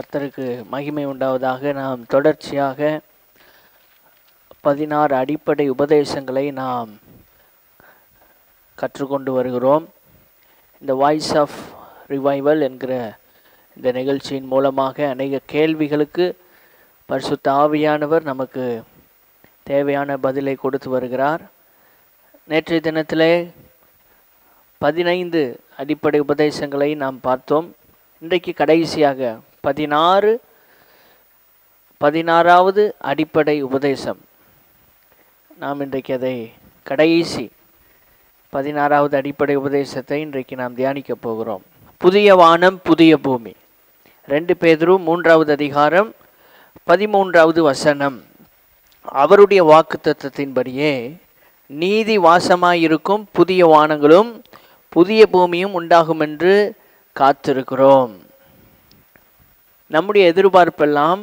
கர்த்தருக்கு மகிமை உண்டாவதாக நாம் தொடர்ச்சியாக பதினாறு அடிப்படை உபதேசங்களை நாம் கற்றுக்கொண்டு வருகிறோம் இந்த வாய்ஸ் ஆஃப் ரிவைவல் என்கிற இந்த நிகழ்ச்சியின் மூலமாக அநேக கேள்விகளுக்கு பரிசுத்த ஆவியானவர் நமக்கு தேவையான பதிலை கொடுத்து வருகிறார் நேற்றைய தினத்திலே பதினைந்து அடிப்படை உபதேசங்களை நாம் பார்த்தோம் இன்றைக்கு கடைசியாக பதினாறு பதினாறாவது அடிப்படை உபதேசம் நாம் இன்றைக்கு அதை கடைசி பதினாறாவது அடிப்படை உபதேசத்தை இன்றைக்கு நாம் தியானிக்க போகிறோம் புதிய வானம் புதிய பூமி ரெண்டு பேதரும் மூன்றாவது அதிகாரம் பதிமூன்றாவது வசனம் அவருடைய வாக்குத்தத்தத்தின்படியே நீதி வாசமாயிருக்கும் புதிய வானங்களும் புதிய பூமியும் உண்டாகும் என்று காத்திருக்கிறோம் நம்முடைய எதிர்பார்ப்பெல்லாம்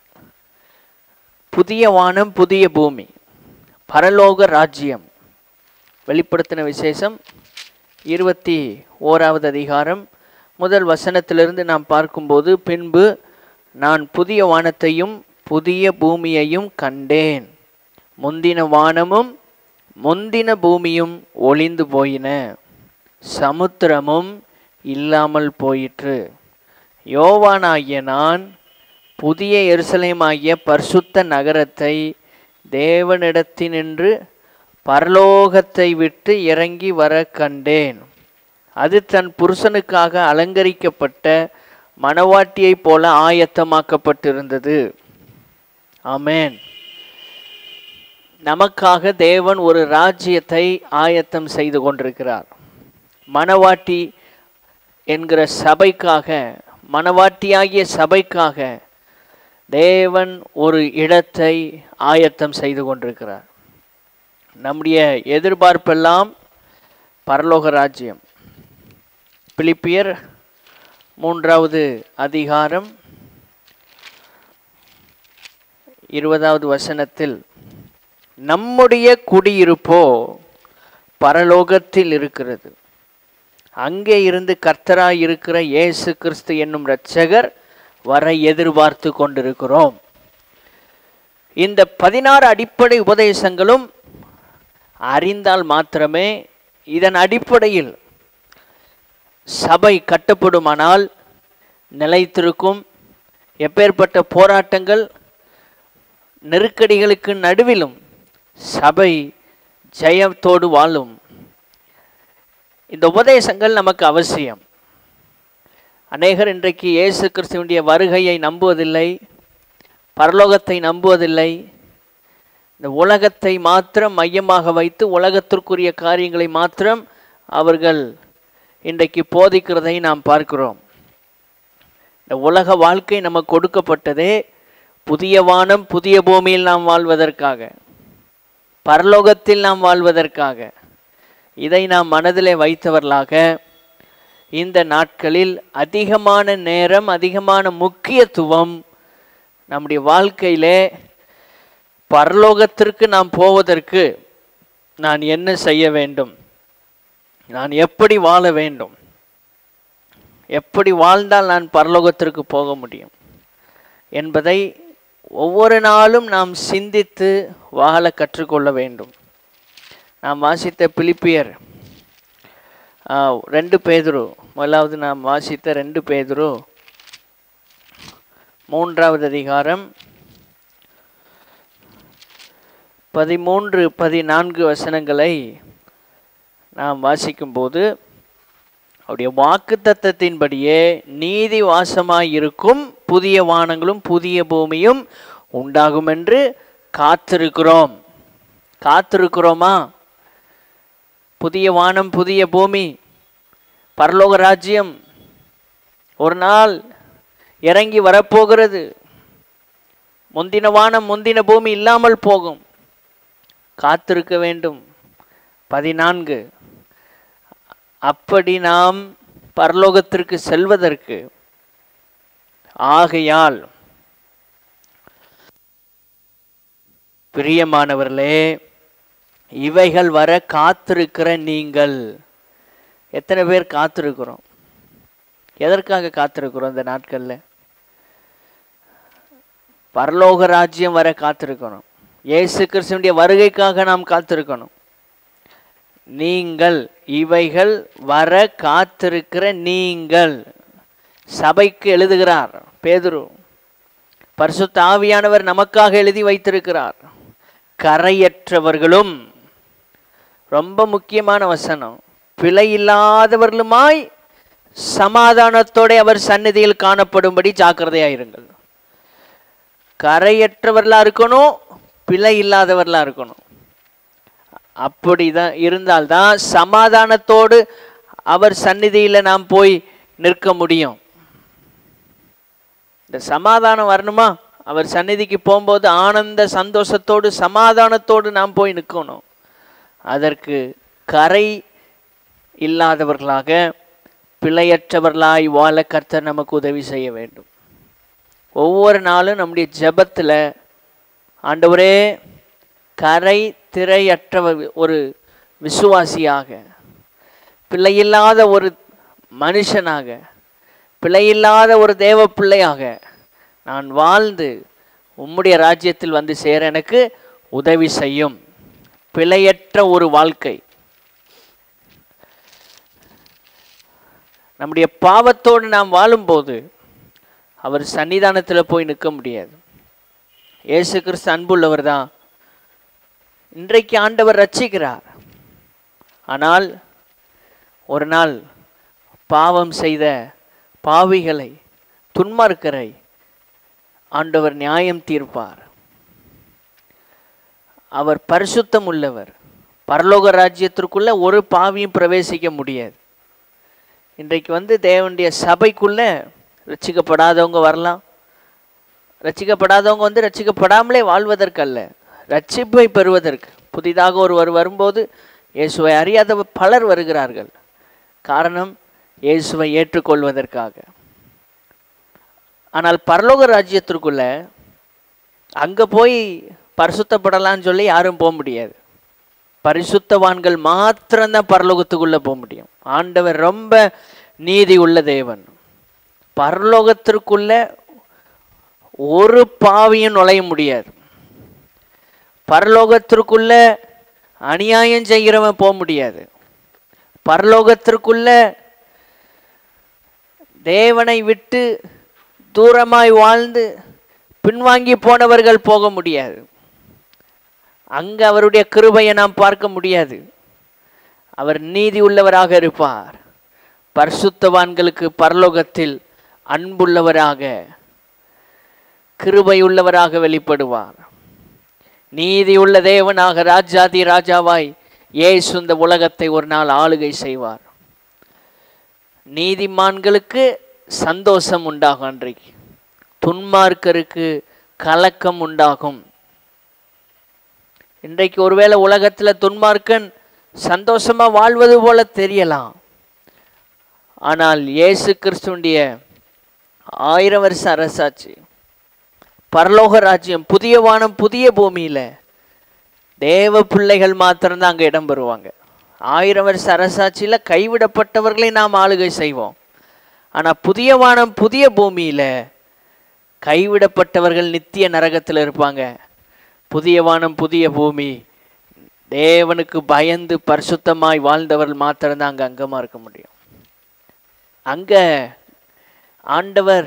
புதிய வானம் புதிய பூமி பரலோக ராஜ்யம் வெளிப்படுத்தின விசேஷம் இருபத்தி ஓராவது அதிகாரம் முதல் வசனத்திலிருந்து நாம் பார்க்கும்போது பின்பு நான் புதிய வானத்தையும் புதிய பூமியையும் கண்டேன் முந்தின வானமும் முந்தின பூமியும் ஒளிந்து போயின சமுத்திரமும் இல்லாமல் போயிற்று யோவானாகிய நான் புதிய எருசலேமாகிய பரிசுத்த நகரத்தை தேவனிடத்தினின்று பரலோகத்தை விட்டு இறங்கி வர கண்டேன் அது தன் புருஷனுக்காக அலங்கரிக்கப்பட்ட மணவாட்டியைப் போல ஆயத்தமாக்கப்பட்டிருந்தது ஆமேன் நமக்காக தேவன் ஒரு ராஜ்யத்தை ஆயத்தம் செய்து கொண்டிருக்கிறார் மணவாட்டி என்கிற சபைக்காக மணவாட்டியாகிய சபைக்காக தேவன் ஒரு இடத்தை ஆயத்தம் செய்து கொண்டிருக்கிறார் நம்முடைய எதிர்பார்ப்பெல்லாம் பரலோக ராஜ்யம் பிலிப்பியர் மூன்றாவது அதிகாரம் இருபதாவது வசனத்தில் நம்முடைய குடியிருப்போ பரலோகத்தில் இருக்கிறது அங்கே இருந்து கர்த்தராய் இருக்கிற இயேசு கிறிஸ்து என்னும் இரட்சகர் வர எதிர்பார்த்து கொண்டிருக்கிறோம் இந்த பதினாறு அடிப்படை உபதேசங்களும் அறிந்தால் மாத்திரமே இதன் அடிப்படையில் சபை கட்டப்படுமானால் நிலைத்திருக்கும் எப்பேற்பட்ட போராட்டங்கள் நெருக்கடிகளுக்கு நடுவிலும் சபை ஜெயத்தோடு வாழும் இந்த உபதேசங்கள் நமக்கு அவசியம் அநேகர் இன்றைக்கு இயேசு கிறிஸ்துவனுடைய வருகையை நம்புவதில்லை பரலோகத்தை நம்புவதில்லை இந்த உலகத்தை மாத்திரம் மையமாக வைத்து உலகத்திற்குரிய காரியங்களை மாத்திரம் அவர்கள் இன்றைக்கு போதிக்கிறதை நாம் பார்க்கிறோம் இந்த உலக வாழ்க்கை நமக்கு கொடுக்கப்பட்டதே புதிய வானம் புதிய பூமியில் நாம் வாழ்வதற்காக பரலோகத்தில் நாம் வாழ்வதற்காக இதை நாம் மனதிலே வைத்தவர்களாக இந்த நாட்களில் அதிகமான நேரம் அதிகமான முக்கியத்துவம் நம்முடைய வாழ்க்கையிலே பரலோகத்திற்கு நாம் போவதற்கு நான் என்ன செய்ய வேண்டும் நான் எப்படி வாழ வேண்டும் எப்படி வாழ்ந்தால் நான் பரலோகத்திற்கு போக முடியும் என்பதை ஒவ்வொரு நாளும் நாம் சிந்தித்து வாழ கற்றுக்கொள்ள வேண்டும் நாம் வாசித்த பிலிப்பியர் ரெண்டு பேதுரு முதலாவது நாம் வாசித்த ரெண்டு பேதுரு மூன்றாவது அதிகாரம் பதிமூன்று பதினான்கு வசனங்களை நாம் வாசிக்கும்போது அவருடைய வாக்கு தத்தத்தின்படியே நீதி வாசமாய் இருக்கும் புதிய வானங்களும் புதிய பூமியும் உண்டாகும் என்று காத்திருக்கிறோம் காத்திருக்கிறோமா புதிய வானம் புதிய பூமி பரலோக ராஜ்யம் ஒரு நாள் இறங்கி வரப்போகிறது முந்தின வானம் முந்தின பூமி இல்லாமல் போகும் காத்திருக்க வேண்டும் பதினான்கு அப்படி நாம் பரலோகத்திற்கு செல்வதற்கு ஆகையால் பிரியமானவர்களே இவைகள் வர காத்திருக்கிற நீங்கள் எத்தனை பேர் காத்திருக்கிறோம் எதற்காக காத்திருக்கிறோம் இந்த நாட்களில் பரலோக ராஜ்யம் வர காத்திருக்கணும் இயேசு கிறிஸ்துவனுடைய வருகைக்காக நாம் காத்திருக்கணும் நீங்கள் இவைகள் வர காத்திருக்கிற நீங்கள் சபைக்கு எழுதுகிறார் பேதுரு பரிசுத்த ஆவியானவர் நமக்காக எழுதி வைத்திருக்கிறார் கரையற்றவர்களும் ரொம்ப முக்கியமான வசனம் பிழை இல்லாதவர்களுமாய் சமாதானத்தோட அவர் சந்நிதியில் காணப்படும்படி ஜாக்கிரதையாயிருங்கள் கரையற்றவர்களா இருக்கணும் பிழை இல்லாதவர்களா இருக்கணும் அப்படிதான் இருந்தால்தான் சமாதானத்தோடு அவர் சந்நிதியில நாம் போய் நிற்க முடியும் இந்த சமாதானம் வரணுமா அவர் சந்நிதிக்கு போகும்போது ஆனந்த சந்தோஷத்தோடு சமாதானத்தோடு நாம் போய் நிற்கணும் அதற்கு கரை இல்லாதவர்களாக பிழையற்றவர்களாய் வாழ கர்த்தர் நமக்கு உதவி செய்ய வேண்டும் ஒவ்வொரு நாளும் நம்முடைய ஜெபத்தில் ஆண்டவரே கரை திரையற்ற ஒரு விசுவாசியாக பிழையில்லாத ஒரு மனுஷனாக பிழையில்லாத ஒரு தேவ பிள்ளையாக நான் வாழ்ந்து உம்முடைய ராஜ்யத்தில் வந்து சேர எனக்கு உதவி செய்யும் பிழையற்ற ஒரு வாழ்க்கை நம்முடைய பாவத்தோடு நாம் வாழும்போது அவர் சன்னிதானத்தில் போய் நிற்க முடியாது இயேசு கிறிஸ்து அன்புள்ளவர் தான் இன்றைக்கு ஆண்டவர் ரட்சிக்கிறார் ஆனால் ஒரு நாள் பாவம் செய்த பாவிகளை துன்மார்க்கரை ஆண்டவர் நியாயம் தீர்ப்பார் அவர் பரிசுத்தம் உள்ளவர் பரலோக ராஜ்யத்திற்குள்ள ஒரு பாவியும் பிரவேசிக்க முடியாது இன்றைக்கு வந்து தேவனுடைய சபைக்குள்ள ரட்சிக்கப்படாதவங்க வரலாம் ரட்சிக்கப்படாதவங்க வந்து ரட்சிக்கப்படாமலே வாழ்வதற்கல்ல ரட்சிப்பை பெறுவதற்கு புதிதாக ஒருவர் வரும்போது இயேசுவை அறியாத பலர் வருகிறார்கள் காரணம் இயேசுவை ஏற்றுக்கொள்வதற்காக ஆனால் பரலோக ராஜ்யத்திற்குள்ள அங்கே போய் பரிசுத்தப்படலாம்னு சொல்லி யாரும் போக முடியாது பரிசுத்தவான்கள் மாத்திரம்தான் பரலோகத்துக்குள்ளே போக முடியும் ஆண்டவர் ரொம்ப நீதி உள்ள தேவன் பரலோகத்திற்குள்ள ஒரு பாவியும் நுழைய முடியாது பரலோகத்திற்குள்ள அநியாயம் செய்கிறவன் போக முடியாது பரலோகத்திற்குள்ள தேவனை விட்டு தூரமாய் வாழ்ந்து பின்வாங்கி போனவர்கள் போக முடியாது அங்கே அவருடைய கிருபையை நாம் பார்க்க முடியாது அவர் நீதி உள்ளவராக இருப்பார் பரிசுத்தவான்களுக்கு பரலோகத்தில் அன்புள்ளவராக கிருபை உள்ளவராக வெளிப்படுவார் நீதியுள்ள தேவனாக ராஜாதி ராஜாவாய் இயேசு இந்த உலகத்தை ஒரு நாள் ஆளுகை செய்வார் நீதிமான்களுக்கு சந்தோஷம் உண்டாகும் அன்றைக்கு துன்மார்க்கருக்கு கலக்கம் உண்டாகும் இன்றைக்கு ஒருவேளை உலகத்தில் துன்மார்க்கன் சந்தோஷமா வாழ்வது போல தெரியலாம் ஆனால் இயேசு கிறிஸ்துடைய ஆயிரம் வருஷ அரசாட்சி பரலோக ராஜ்யம் புதிய வானம் புதிய பூமியில தேவ பிள்ளைகள் மாத்திரம்தான் அங்கே இடம் பெறுவாங்க ஆயிரம் வருஷ அரசாட்சியில கைவிடப்பட்டவர்களை நாம் ஆளுகை செய்வோம் ஆனா புதிய வானம் புதிய பூமியில கைவிடப்பட்டவர்கள் நித்திய நரகத்தில் இருப்பாங்க புதிய வானம் புதிய பூமி தேவனுக்கு பயந்து பரிசுத்தமாய் வாழ்ந்தவர்கள் மாத்திரம்தான் அங்கே அங்கமாக இருக்க முடியும் அங்க ஆண்டவர்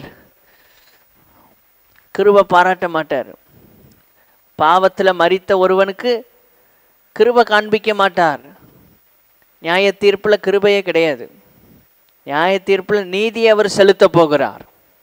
கிருபை பாராட்ட மாட்டார் பாவத்தில் மறித்த ஒருவனுக்கு கிருபை காண்பிக்க மாட்டார் நியாய தீர்ப்பில் கிருபையே கிடையாது நியாய தீர்ப்பில் நீதியை அவர் செலுத்த போகிறார்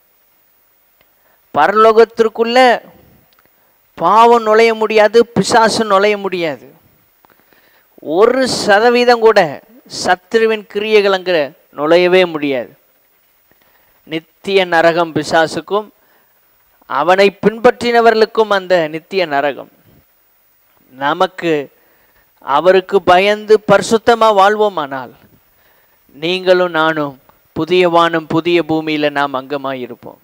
பரலோகத்திற்குள்ள பாவம் நுழைய முடியாது பிசாசு நுழைய முடியாது ஒரு சதவீதம் கூட சத்ருவின் கிரியைகள் அங்கே நுழையவே முடியாது நித்திய நரகம் பிசாசுக்கும் அவனை பின்பற்றினவர்களுக்கும் அந்த நித்திய நரகம் நமக்கு அவருக்கு பயந்து பரிசுத்தமா வாழ்வோமானால் நீங்களும் நானும் புதிய வானம் புதிய பூமியில நாம் அங்கமாய் இருப்போம்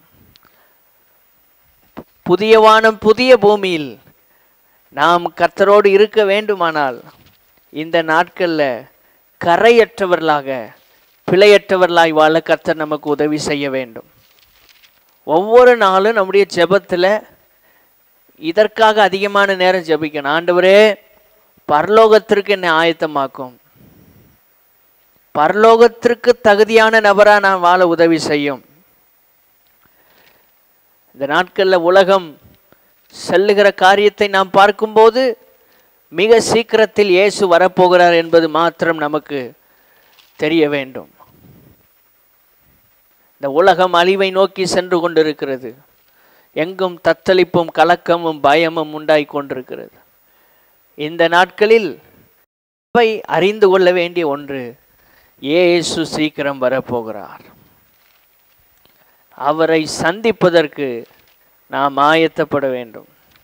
புதிய வானம் புதிய பூமியில் நாம் கர்த்தரோடு இருக்க வேண்டுமானால் இந்த நாட்கள்ல கரையற்றவர்களாக பிழையற்றவர்களாய் வாழ கர்த்தர் நமக்கு உதவி செய்ய வேண்டும் ஒவ்வொரு நாளும் நம்முடைய ஜெபத்தில் இதற்காக அதிகமான நேரம் ஜெபிக்கணும் ஆண்டவரே பரலோகத்திற்கு என்னை ஆயத்தமாக்கும் பரலோகத்திற்கு தகுதியான நபரா நான் வாழ உதவி செய்யும் இந்த நாட்களில் உலகம் செல்லுகிற காரியத்தை நாம் பார்க்கும்போது மிக சீக்கிரத்தில் இயேசு வரப்போகிறார் என்பது மாத்திரம் நமக்கு தெரிய வேண்டும் இந்த உலகம் அழிவை நோக்கி சென்று கொண்டிருக்கிறது எங்கும் தத்தளிப்பும் கலக்கமும் பயமும் உண்டாய் கொண்டிருக்கிறது இந்த நாட்களில் இவை அறிந்து கொள்ள வேண்டிய ஒன்று இயேசு சீக்கிரம் வரப்போகிறார் அவரை சந்திப்பதற்கு நாம் ஆயத்தப்பட வேண்டும்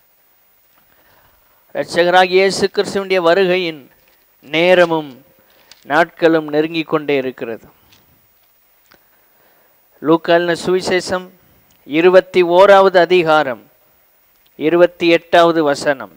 இரட்சகராகிய இயேசு கிறிஸ்துவனுடைய வருகையின் நேரமும் நாட்களும் நெருங்கிக் கொண்டே இருக்கிறது லூக்கால்ன சுவிசேஷம் இருபத்தி ஓராவது அதிகாரம் இருபத்தி எட்டாவது வசனம்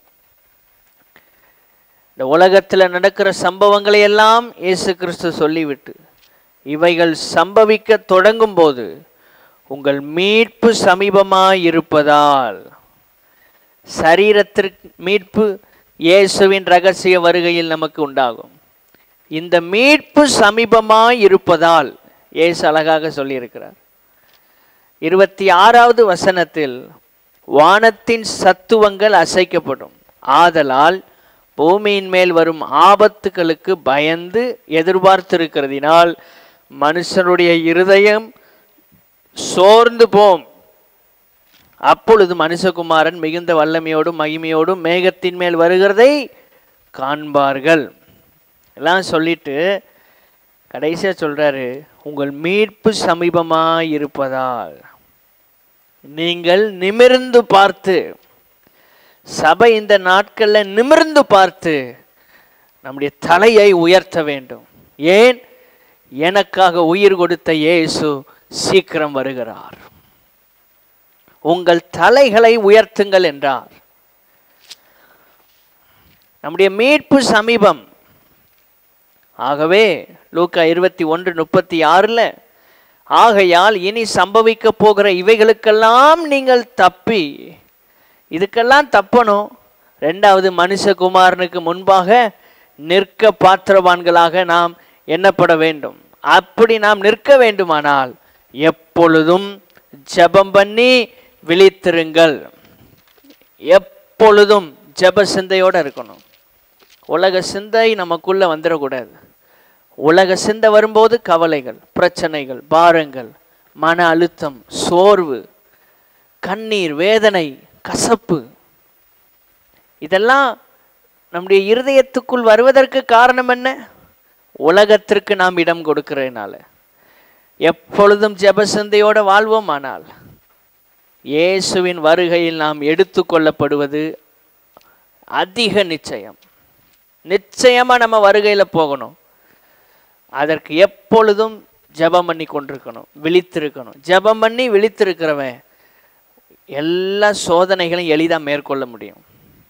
இந்த உலகத்தில் நடக்கிற சம்பவங்களை எல்லாம் இயேசு கிறிஸ்து சொல்லிவிட்டு இவைகள் சம்பவிக்க தொடங்கும் போது உங்கள் மீட்பு சமீபமாய் இருப்பதால் சரீரத்திற்கு மீட்பு இயேசுவின் ரகசிய வருகையில் நமக்கு உண்டாகும் இந்த மீட்பு சமீபமாய் இருப்பதால் இயேசு அழகாக சொல்லியிருக்கிறார் இருபத்தி ஆறாவது வசனத்தில் வானத்தின் சத்துவங்கள் அசைக்கப்படும் ஆதலால் பூமியின் மேல் வரும் ஆபத்துகளுக்கு பயந்து எதிர்பார்த்திருக்கிறதினால் மனுஷனுடைய இருதயம் சோர்ந்து போம் அப்பொழுது மனுஷகுமாரன் மிகுந்த வல்லமையோடும் மகிமையோடும் மேகத்தின் மேல் வருகிறதை காண்பார்கள் எல்லாம் சொல்லிட்டு கடைசியா சொல்றாரு உங்கள் மீட்பு சமீபமாய் இருப்பதால் நீங்கள் நிமிர்ந்து பார்த்து சபை இந்த நாட்கள்ல நிமிர்ந்து பார்த்து நம்முடைய தலையை உயர்த்த வேண்டும் ஏன் எனக்காக உயிர் கொடுத்த இயேசு சீக்கிரம் வருகிறார் உங்கள் தலைகளை உயர்த்துங்கள் என்றார் நம்முடைய மீட்பு சமீபம் ஆகவே லூக்கா இருபத்தி ஒன்று முப்பத்தி ஆறில் ஆகையால் இனி சம்பவிக்க போகிற இவைகளுக்கெல்லாம் நீங்கள் தப்பி இதுக்கெல்லாம் தப்பணும் ரெண்டாவது மனுஷகுமாரனுக்கு முன்பாக நிற்க பாத்திரவான்களாக நாம் எண்ணப்பட வேண்டும் அப்படி நாம் நிற்க வேண்டுமானால் எப்பொழுதும் ஜெபம் பண்ணி விழித்திருங்கள் எப்பொழுதும் ஜெப சிந்தையோட இருக்கணும் உலக சிந்தை நமக்குள்ள வந்துடக்கூடாது உலக சிந்தை வரும்போது கவலைகள் பிரச்சனைகள் பாரங்கள் மன அழுத்தம் சோர்வு கண்ணீர் வேதனை கசப்பு இதெல்லாம் நம்முடைய இருதயத்துக்குள் வருவதற்கு காரணம் என்ன உலகத்திற்கு நாம் இடம் கொடுக்கிறதுனால எப்பொழுதும் ஜெப சிந்தையோட வாழ்வோமானால் இயேசுவின் வருகையில் நாம் எடுத்துக்கொள்ளப்படுவது அதிக நிச்சயம் நிச்சயமா நம்ம வருகையில போகணும் அதற்கு எப்பொழுதும் ஜெபம் பண்ணி கொண்டிருக்கணும் விழித்திருக்கணும் ஜெபம் பண்ணி விழித்திருக்கிறவன் எல்லா சோதனைகளையும் எளிதாக மேற்கொள்ள முடியும்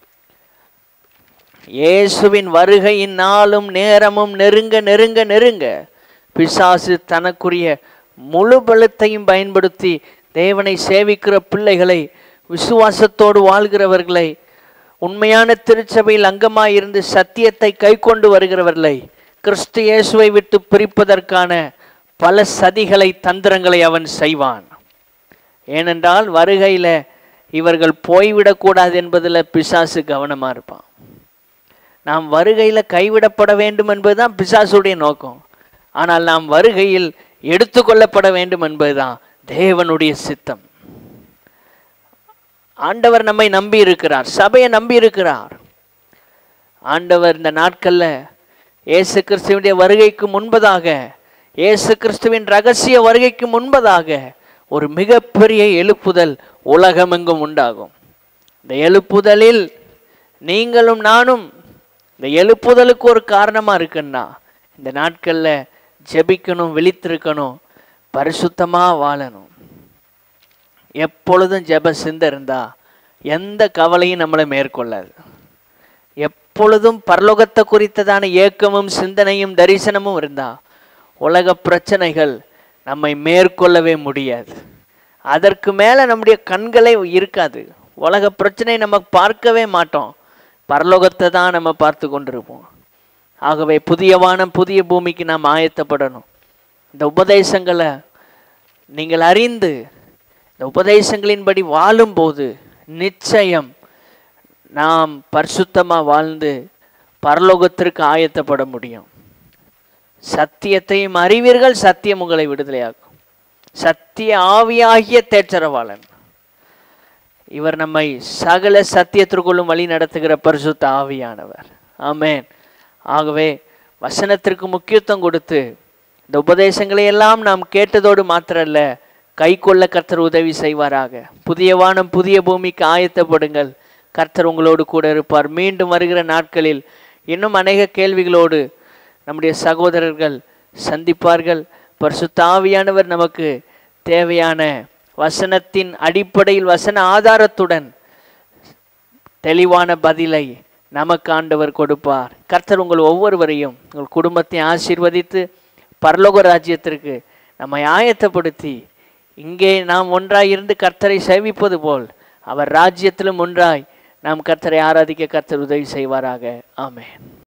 இயேசுவின் வருகையின் நாளும் நேரமும் நெருங்க நெருங்க நெருங்க பிசாசு தனக்குரிய முழு பலத்தையும் பயன்படுத்தி தேவனை சேவிக்கிற பிள்ளைகளை விசுவாசத்தோடு வாழ்கிறவர்களை உண்மையான திருச்சபையில் அங்கமாய் இருந்து சத்தியத்தை கை கொண்டு வருகிறவர்களை கிறிஸ்து இயேசுவை விட்டு பிரிப்பதற்கான பல சதிகளை தந்திரங்களை அவன் செய்வான் ஏனென்றால் வருகையில் இவர்கள் போய்விடக்கூடாது என்பதில் பிசாசு கவனமாக இருப்பான் நாம் வருகையில் கைவிடப்பட வேண்டும் என்பதுதான் பிசாசுடைய நோக்கம் ஆனால் நாம் வருகையில் எடுத்துக்கொள்ளப்பட வேண்டும் என்பதுதான் தேவனுடைய சித்தம் ஆண்டவர் நம்மை நம்பி இருக்கிறார் சபையை நம்பி இருக்கிறார் ஆண்டவர் இந்த நாட்கள்ல இயேசு கிறிஸ்துவனுடைய வருகைக்கு முன்பதாக இயேசு கிறிஸ்துவின் ரகசிய வருகைக்கு முன்பதாக ஒரு மிகப்பெரிய எழுப்புதல் உலகமெங்கும் உண்டாகும் இந்த எழுப்புதலில் நீங்களும் நானும் இந்த எழுப்புதலுக்கு ஒரு காரணமா இருக்குன்னா இந்த நாட்கள்ல ஜெபிக்கணும் விழித்திருக்கணும் பரிசுத்தமா வாழணும் எப்பொழுதும் ஜெப சிந்தை இருந்தா எந்த கவலையும் நம்மளை மேற்கொள்ளாது எப்பொழுதும் பரலோகத்தை குறித்ததான ஏக்கமும் சிந்தனையும் தரிசனமும் இருந்தா உலக பிரச்சனைகள் நம்மை மேற்கொள்ளவே முடியாது அதற்கு மேல நம்முடைய கண்களே இருக்காது உலக பிரச்சனை நம்ம பார்க்கவே மாட்டோம் பரலோகத்தை தான் நம்ம பார்த்து கொண்டிருப்போம் ஆகவே புதிய வானம் புதிய பூமிக்கு நாம் ஆயத்தப்படணும் இந்த உபதேசங்களை நீங்கள் அறிந்து இந்த உபதேசங்களின்படி வாழும்போது நிச்சயம் நாம் பரிசுத்தமாக வாழ்ந்து பரலோகத்திற்கு ஆயத்தப்பட முடியும் சத்தியத்தையும் அறிவீர்கள் சத்தியம் உங்களை விடுதலையாக்கும் சத்திய ஆவியாகிய தேற்றரவாளன் இவர் நம்மை சகல சத்தியத்திற்குள்ளும் வழி நடத்துகிற பரிசுத்த ஆவியானவர் ஆமென் ஆகவே வசனத்திற்கு முக்கியத்துவம் கொடுத்து இந்த உபதேசங்களை எல்லாம் நாம் கேட்டதோடு மாத்திரல்ல கை கொள்ள கர்த்தர் உதவி செய்வாராக புதிய வானம் புதிய பூமிக்கு ஆயத்தப்படுங்கள் கர்த்தர் உங்களோடு கூட இருப்பார் மீண்டும் வருகிற நாட்களில் இன்னும் அநேக கேள்விகளோடு நம்முடைய சகோதரர்கள் சந்திப்பார்கள் பரிசுத்த ஆவியானவர் நமக்கு தேவையான வசனத்தின் அடிப்படையில் வசன ஆதாரத்துடன் தெளிவான பதிலை நமக்கு ஆண்டவர் கொடுப்பார் கர்த்தர் உங்கள் ஒவ்வொருவரையும் உங்கள் குடும்பத்தை ஆசீர்வதித்து பரலோக ராஜ்யத்திற்கு நம்மை ஆயத்தப்படுத்தி இங்கே நாம் ஒன்றாய் இருந்து கர்த்தரை சேவிப்பது போல் அவர் ராஜ்யத்திலும் ஒன்றாய் நாம் கர்த்தரை ஆராதிக்க கர்த்தர் உதவி செய்வாராக ஆமென்